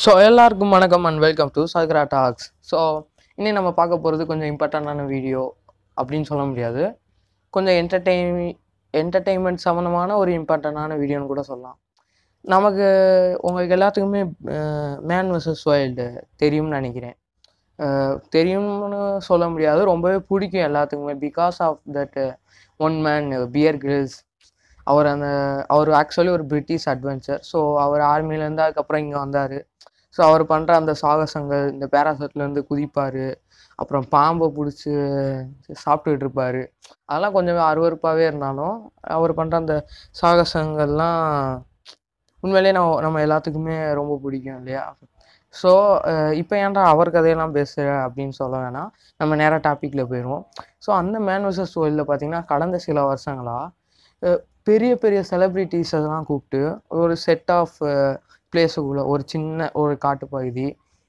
so எல்லாருக்கும் வணக்கம் and welcome to Sagara talks so இனி நம்ம பார்க்க போகிறது கொஞ்சம் இம்பார்ட்டண்டான வீடியோ அப்படின்னு சொல்ல முடியாது கொஞ்சம் என்டர்டெயின் என்டர்டெயின்மெண்ட் சம்மந்தமான ஒரு இம்பார்ட்டண்டான வீடியோன்னு கூட சொல்லலாம் நமக்கு உங்களுக்கு எல்லாத்துக்குமே மேன் vs வைல்டு தெரியும்னு நினைக்கிறேன் அஹ் தெரியும்னு சொல்ல முடியாது ரொம்பவே பிடிக்கும் எல்லாத்துக்குமே because of that one man Bear Grylls அவர் அந்த அவர் ஆக்சுவலி ஒரு பிரிட்டிஷ் அட்வென்ச்சர் ஸோ அவர் ஆர்மிலேருந்து அதுக்கப்புறம் இங்கே வந்தார் ஸோ அவர் பண்ணுற அந்த சாகசங்கள் இந்த பேராசூட்லேருந்து குதிப்பார் அப்புறம் பாம்பை பிடிச்சி சாப்பிட்டுக்கிட்டு இருப்பார் அதெல்லாம் கொஞ்சம் அருவருப்பாகவே இருந்தாலும் அவர் பண்ணுற அந்த சாகசங்கள்லாம் உண்மையிலேயே நம்ம நம்ம எல்லாத்துக்குமே ரொம்ப பிடிக்கும் இல்லையா ஸோ இப்போ ஏன்டா அவர் கதையெல்லாம் பேசுகிற அப்படின்னு சொல்ல வேணாம் நம்ம நேராக டாப்பிக்கில் போயிடுவோம் ஸோ அந்த மேன் வர்சஸ் வேர்ல்டில் பார்த்தீங்கன்னா கடந்த சில வருஷங்களாக பெரிய பெரிய செலிப்ரிட்டிஸ் அதெல்லாம் கூப்பிட்டு ஒரு செட் ஆஃப் பிளேஸுக்குள்ளே ஒரு சின்ன ஒரு காட்டுப்பகுதி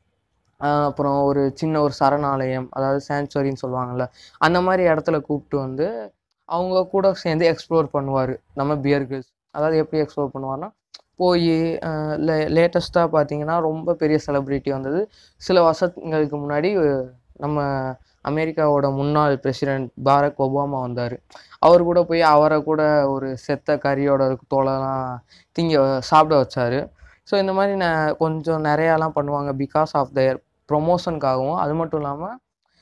ஆஹ் அப்புறம் ஒரு சின்ன ஒரு சரணாலயம் அதாவது சாங்சுவரின்னு சொல்லுவாங்கள்ல அந்த மாதிரி இடத்துல கூப்பிட்டு வந்து அவங்க கூட சேர்ந்து எக்ஸ்ப்ளோர் பண்ணுவார் நம்ம பியர் கிரில்ஸ் அதாவது எப்படி எக்ஸ்ப்ளோர் பண்ணுவார்னா போய் லே லேட்டஸ்ட்டாக பார்த்தீங்கன்னா ரொம்ப பெரிய செலிப்ரிட்டி வந்தது சில வருஷங்களுக்கு முன்னாடி அஹ் நம்ம அமெரிக்காவோட முன்னாள் பிரசிடென்ட் பாரக் ஒபாமா வந்தார் அவர் கூட போய் அவரை கூட ஒரு செத்த கறியோட தோலெல்லாம் திங்க சாப்பிட வச்சாரு ஸோ இந்த மாதிரி நான் கொஞ்சம் நிறையாலாம் பண்ணுவாங்க பிகாஸ் ஆஃப் தயர் ப்ரொமோஷனுக்காகவும் அது மட்டும் இல்லாமல்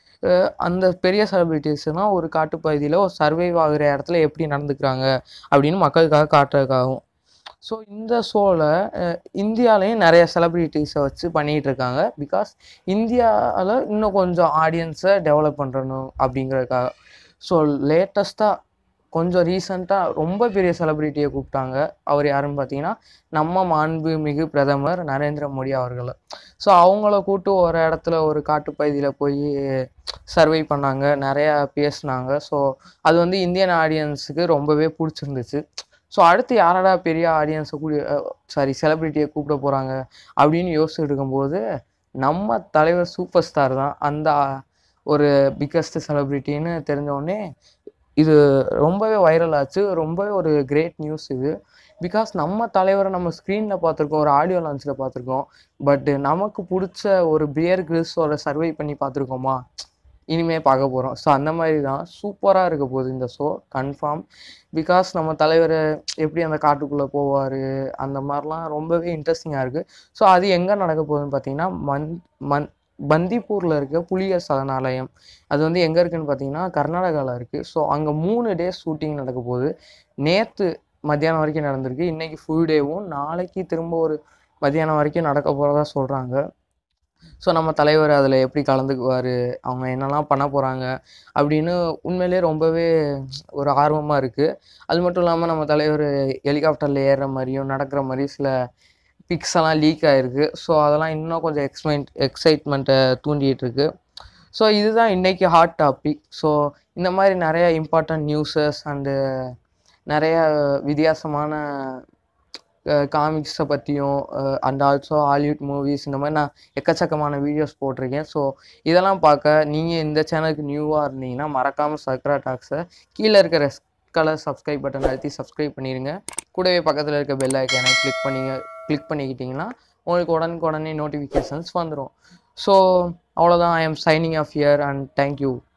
அந்த பெரிய செலிபிரிட்டிஸ்னால் ஒரு காட்டுப்பகுதியில் ஒரு சர்வைவ் ஆகுற இடத்துல எப்படி நடந்துக்கிறாங்க அப்படின்னு மக்களுக்காக காட்டுறதுக்காகவும் ஸோ இந்த ஷோவில் இந்தியாலையும் நிறைய செலிப்ரிட்டிஸை வச்சு பண்ணிகிட்டு இருக்காங்க பிகாஸ் இந்தியாவில் இன்னும் கொஞ்சம் ஆடியன்ஸை டெவலப் பண்ணணும் அப்படிங்கிறதுக்காக ஸோ லேட்டஸ்ட்டாக கொஞ்சம் ரீசண்டாக ரொம்ப பெரிய செலிப்ரிட்டியை கூப்பிட்டாங்க அவர் யாருன்னு பார்த்தீங்கன்னா நம்ம மாண்புமிகு பிரதமர் நரேந்திர மோடி அவர்களை ஸோ அவங்கள கூட்டு ஒரு இடத்துல ஒரு காட்டுப்பகுதியில் போய் சர்வை பண்ணாங்க நிறையா பேசினாங்க ஸோ அது வந்து இந்தியன் ஆடியன்ஸுக்கு ரொம்பவே பிடிச்சிருந்துச்சு ஸோ அடுத்து யாரடா பெரிய ஆடியன்ஸை கூடி சாரி செலிப்ரிட்டியை கூப்பிட போகிறாங்க அப்படின்னு யோசிச்சுட்டு இருக்கும்போது நம்ம தலைவர் சூப்பர் ஸ்டார் தான் அந்த ஒரு பிக்கஸ்ட் செலிப்ரிட்டின்னு தெரிஞ்ச உடனே இது ரொம்பவே வைரல் ஆச்சு ரொம்பவே ஒரு கிரேட் நியூஸ் இது பிகாஸ் நம்ம தலைவரை நம்ம ஸ்க்ரீனில் பார்த்துருக்கோம் ஒரு ஆடியோ லான்ச்சில் பார்த்துருக்கோம் பட் நமக்கு பிடிச்ச ஒரு பியர் கிரில்ஸோட சர்வை பண்ணி பார்த்துருக்கோமா இனிமே பார்க்க போகிறோம் ஸோ அந்த மாதிரி தான் சூப்பராக இருக்க போகுது இந்த ஷோ கன்ஃபார்ம் பிகாஸ் நம்ம தலைவர் எப்படி அந்த காட்டுக்குள்ளே போவார் அந்த மாதிரிலாம் ரொம்பவே இன்ட்ரெஸ்டிங்காக இருக்குது ஸோ அது எங்கே நடக்க போகுதுன்னு பார்த்தீங்கன்னா மன் மன் பந்திப்பூரில் இருக்க புலியர் சரணாலயம் அது வந்து எங்கே இருக்குன்னு பார்த்தீங்கன்னா கர்நாடகாவில் இருக்குது ஸோ அங்கே மூணு டேஸ் ஷூட்டிங் நடக்க போகுது நேற்று மத்தியானம் வரைக்கும் நடந்திருக்கு இன்றைக்கி ஃபுல் டேவும் நாளைக்கு திரும்ப ஒரு மத்தியானம் வரைக்கும் நடக்க போகிறதா சொல்கிறாங்க ஸோ நம்ம தலைவர் அதில் எப்படி கலந்துக்குவார் அவங்க என்னெல்லாம் பண்ண போகிறாங்க அப்படின்னு உண்மையிலே ரொம்பவே ஒரு ஆர்வமாக இருக்குது அது மட்டும் இல்லாமல் நம்ம தலைவர் ஹெலிகாப்டரில் ஏறுற மாதிரியும் நடக்கிற மாதிரி சில பிக்ஸ் எல்லாம் லீக் ஆகிருக்கு ஸோ அதெல்லாம் இன்னும் கொஞ்சம் எக்ஸ்மெண்ட் எக்ஸைட்மெண்ட்டை தூண்டிகிட்டு இருக்கு ஸோ இதுதான் இன்றைக்கி ஹாட் டாபிக் ஸோ இந்த மாதிரி நிறைய இம்பார்ட்டண்ட் நியூஸஸ் அண்டு நிறைய வித்தியாசமான காமிக்ஸை பற்றியும் அண்ட் ஆல்சோ ஹாலிவுட் மூவிஸ் இந்த மாதிரி நான் எக்கச்சக்கமான வீடியோஸ் போட்டிருக்கேன் ஸோ இதெல்லாம் பார்க்க நீங்கள் இந்த சேனலுக்கு நியூவாக இருந்தீங்கன்னா மறக்காமல் சக்ரா டாக்ஸை கீழே இருக்கிற கலர் சப்ஸ்கிரைப் பட்டன் அழுத்தி சப்ஸ்கிரைப் பண்ணிடுங்க கூடவே பக்கத்தில் இருக்க பெல் ஐக்கானை கிளிக் பண்ணிங்க கிளிக் பண்ணிக்கிட்டிங்கன்னா உங்களுக்கு உடனுக்கு உடனே நோட்டிஃபிகேஷன்ஸ் வந்துடும் ஸோ அவ்வளோதான் I am signing off here and thank you